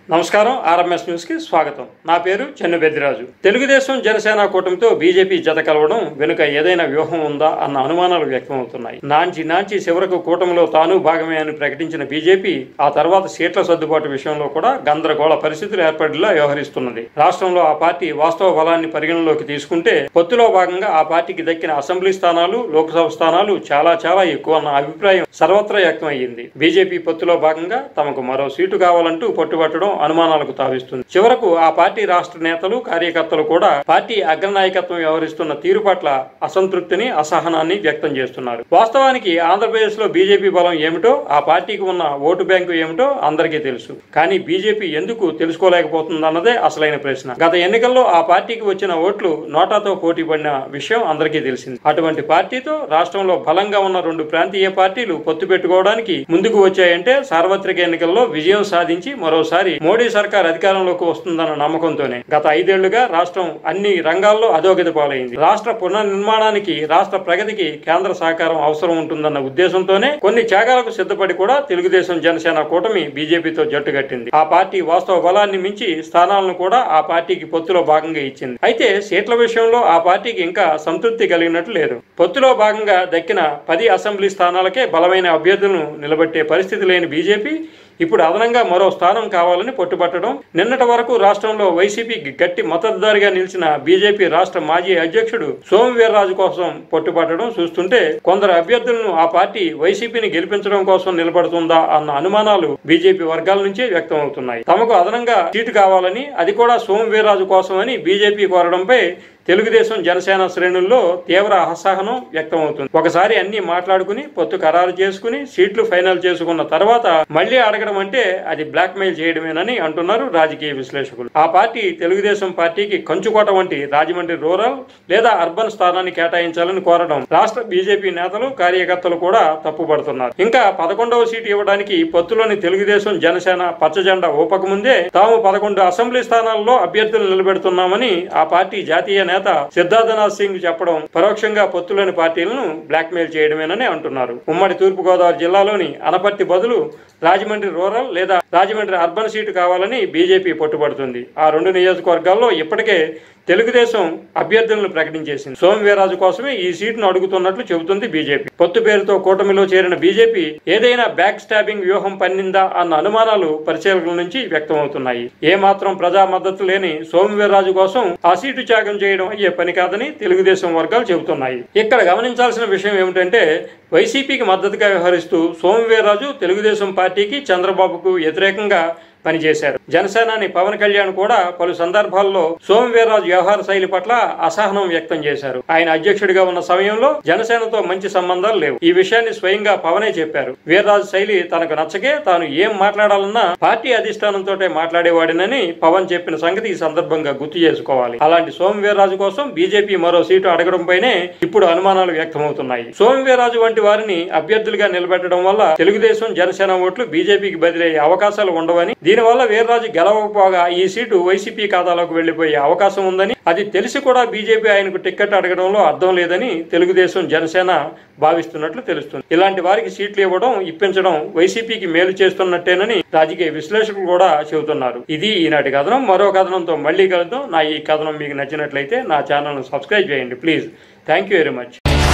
నమస్కారం RMS news కి స్వాగతం నా పేరు చెన్ను బెద్దిరాజు తెలుగుదేశం జనసేన కూటమితో బీజేపీ జత కలవడం వెనుక ఏదైనా వ్యూహం ఉందా అన్న అనుమానాలు వ్యక్తమవుతున్నాయి నాంచి నాంచి చివరకు కూటమిలో తాను భాగమే అని ప్రకటించిన బీజేపీ ఆ తర్వాత సీట్ల సర్దుబాటు విషయంలో కూడా గందరగోళ పరిస్థితులు ఏర్పడేలా వ్యవహరిస్తున్నది రాష్ట్రంలో ఆ పార్టీ వాస్తవ బలాన్ని పరిగణలోకి తీసుకుంటే పొత్తులో భాగంగా ఆ పార్టీకి దక్కిన అసెంబ్లీ స్థానాలు లోక్సభ స్థానాలు చాలా చాలా ఎక్కువ అన్న అభిప్రాయం సర్వత్రా వ్యక్తమయ్యింది బీజేపీ పొత్తులో భాగంగా తమకు మరో సీటు కావాలంటూ పట్టుబట్టడం అనుమానాలకు తావిస్తుంది చివరకు ఆ పార్టీ రాష్ట్ర నేతలు కార్యకర్తలు కూడా పార్టీ అగ్రనాయకత్వం వ్యవహరిస్తున్న తీరు పట్ల అసంతృప్తిని అసహనాన్ని వ్యక్తం చేస్తున్నారు వాస్తవానికి ఆంధ్రప్రదేశ్ లో బీజేపీ బలం ఏమిటో ఆ పార్టీకి ఉన్న ఓటు బ్యాంకు ఏమిటో అందరికీ తెలుసు కానీ బీజేపీ ఎందుకు తెలుసుకోలేకపోతుందన్నదే అసలైన ప్రశ్న గత ఎన్నికల్లో ఆ పార్టీకి వచ్చిన ఓట్లు నోటాతో పోటీ పడిన విషయం అందరికీ తెలిసింది అటువంటి పార్టీతో రాష్ట్రంలో బలంగా ఉన్న రెండు ప్రాంతీయ పార్టీలు పొత్తు పెట్టుకోవడానికి ముందుకు వచ్చాయంటే సార్వత్రిక ఎన్నికల్లో విజయం సాధించి మరోసారి మోడీ సర్కార్ అధికారంలోకి వస్తుందన్న నమ్మకంతోనే గత ఐదేళ్లుగా రాష్ట్రం అన్ని రంగాల్లో అధోగతి పాలైంది రాష్ట్ర పునర్నిర్మాణానికి రాష్ట్ర ప్రగతికి కేంద్ర సహకారం అవసరం ఉంటుందన్న ఉద్దేశంతోనే కొన్ని త్యాగాలకు సిద్ధపడి కూడా తెలుగుదేశం జనసేన కూటమి బీజేపీతో జట్టు కట్టింది ఆ పార్టీ వాస్తవ బలాన్ని మించి స్థానాలను కూడా ఆ పార్టీకి పొత్తులో భాగంగా ఇచ్చింది అయితే సీట్ల విషయంలో ఆ పార్టీకి ఇంకా సంతృప్తి కలిగినట్లు లేదు పొత్తులో భాగంగా దక్కిన పది అసెంబ్లీ స్థానాలకే బలమైన అభ్యర్థులను నిలబెట్టే పరిస్థితి లేని బీజేపీ ఇప్పుడు అదనంగా మరో స్థానం కావాలని పట్టుబట్టడం నిన్నటి వరకు రాష్ట్రంలో వైసీపీకి గట్టి మద్దతుదారిగా నిలిచిన బీజేపీ రాష్ట్ర మాజీ అధ్యక్షుడు సోమవీర్రాజు కోసం పట్టుబట్టడం చూస్తుంటే కొందరు అభ్యర్థులను ఆ పార్టీ వైసీపీని గెలిపించడం కోసం నిలబడుతుందా అన్న అనుమానాలు బీజేపీ వర్గాల నుంచే వ్యక్తమవుతున్నాయి తమకు అదనంగా సీటు కావాలని అది కూడా సోమవీర్రాజు కోసమని బీజేపీ కోరడంపై తెలుగుదేశం జనసేన శ్రేణుల్లో తీవ్ర అసహనం వ్యక్తమవుతుంది ఒకసారి అన్ని మాట్లాడుకుని పొత్తు ఖరారు చేసుకుని సీట్లు ఫైనల్ చేసుకున్న తర్వాత మళ్లీ అడగడం అంటే అది బ్లాక్ మెయిల్ చేయడమేనని అంటున్నారు రాజకీయ విశ్లేషకులు ఆ పార్టీ తెలుగుదేశం పార్టీకి కంచుకోట వంటి రాజమండ్రి రూరల్ లేదా అర్బన్ స్థానాన్ని కేటాయించాలని కోరడం రాష్ట్ర బీజేపీ నేతలు కార్యకర్తలు కూడా తప్పుపడుతున్నారు ఇంకా పదకొండవ సీటు ఇవ్వడానికి పొత్తులోని తెలుగుదేశం జనసేన పచ్చజెండా ఊపకముందే తాము పదకొండు అసెంబ్లీ స్థానాల్లో అభ్యర్థులు నిలబెడుతున్నామని ఆ పార్టీ జాతీయ నేత సిద్ధార్థనాథ్ సింగ్ చెప్పడం పరోక్షంగా పొత్తులోని పార్టీలను బ్లాక్మెయిల్ చేయడమేనని అంటున్నారు ఉమ్మడి తూర్పుగోదావరి జిల్లాలోని అనపర్తి బదులు రాజమండ్రి రూరల్ లేదా రాజమండ్రి అర్బన్ సీటు కావాలని బీజేపీ పట్టుబడుతుంది ఆ రెండు నియోజకవర్గాల్లో ఇప్పటికే తెలుగుదేశం అభ్యర్థులను ప్రకటించేసింది సోమవీరాజు కోసమే ఈ సీటును అడుగుతున్నట్లు చెబుతుంది బీజేపీ పొత్తు పేరుతో కూటమిలో చేరిన బీజేపీ ఏదైనా బ్యాక్ స్టాబింగ్ వ్యూహం పన్నిందా అన్న అనుమానాలు పరిశీలకుల నుంచి వ్యక్తమవుతున్నాయి ఏ మాత్రం ప్రజా మద్దతు లేని సోమవీర్రాజు కోసం ఆ సీటు త్యాగం చేయడం అయ్యే పని కాదని తెలుగుదేశం వర్గాలు చెబుతున్నాయి ఇక్కడ గమనించాల్సిన విషయం ఏమిటంటే వైసీపీకి మద్దతుగా వ్యవహరిస్తూ సోమవీర్రాజు తెలుగుదేశం పార్టీకి చంద్రబాబుకు వ్యతిరేకంగా పనిచేశారు జనసేనాని పవన్ కళ్యాణ్ కూడా పలు సందర్భాల్లో సోమవీర్రాజు వ్యవహార శైలి పట్ల అసహనం వ్యక్తం చేశారు ఆయన అధ్యక్షుడిగా ఉన్న సమయంలో జనసేనతో మంచి సంబంధాలు లేవు ఈ విషయాన్ని స్వయంగా పవనే చెప్పారు వీర్రాజు శైలి తనకు నచ్చకే తాను ఏం మాట్లాడాలన్నా పార్టీ అధిష్టానంతో మాట్లాడేవాడినని పవన్ చెప్పిన సంగతి ఈ సందర్భంగా గుర్తు చేసుకోవాలి అలాంటి సోమవీర్రాజు కోసం బీజేపీ మరో సీటు అడగడంపైనే ఇప్పుడు అనుమానాలు వ్యక్తమవుతున్నాయి సోమవీర్రాజు వంటి వారిని అభ్యర్థులుగా నిలబెట్టడం వల్ల తెలుగుదేశం జనసేన ఓట్లు బీజేపీకి బదిలయ్యే అవకాశాలు ఉండవని దీనివల్ల వీర్రాజు గెలవకపోగా ఈ సీటు వైసీపీ ఖాతాలోకి వెళ్లిపోయే అవకాశం ఉందని అది తెలిసి కూడా బీజేపీ ఆయనకు టికెట్ అడగడంలో అర్థం లేదని తెలుగుదేశం జనసేన భావిస్తున్నట్లు తెలుస్తుంది ఇలాంటి వారికి సీట్లు ఇవ్వడం ఇప్పించడం వైసీపీకి మేలు చేస్తున్నట్టేనని రాజకీయ విశ్లేషకులు కూడా చెబుతున్నారు ఇది ఈనాటి కథనం మరో కథనంతో మళ్ళీ కలుద్దాం నా ఈ కథనం మీకు నచ్చినట్లయితే నా ఛానల్ను సబ్స్క్రైబ్ చేయండి please thank you very much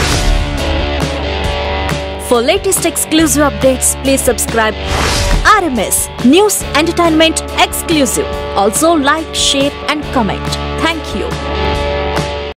For latest exclusive updates, please subscribe RMS News Entertainment Exclusive. Also like, share and comment. Thank you.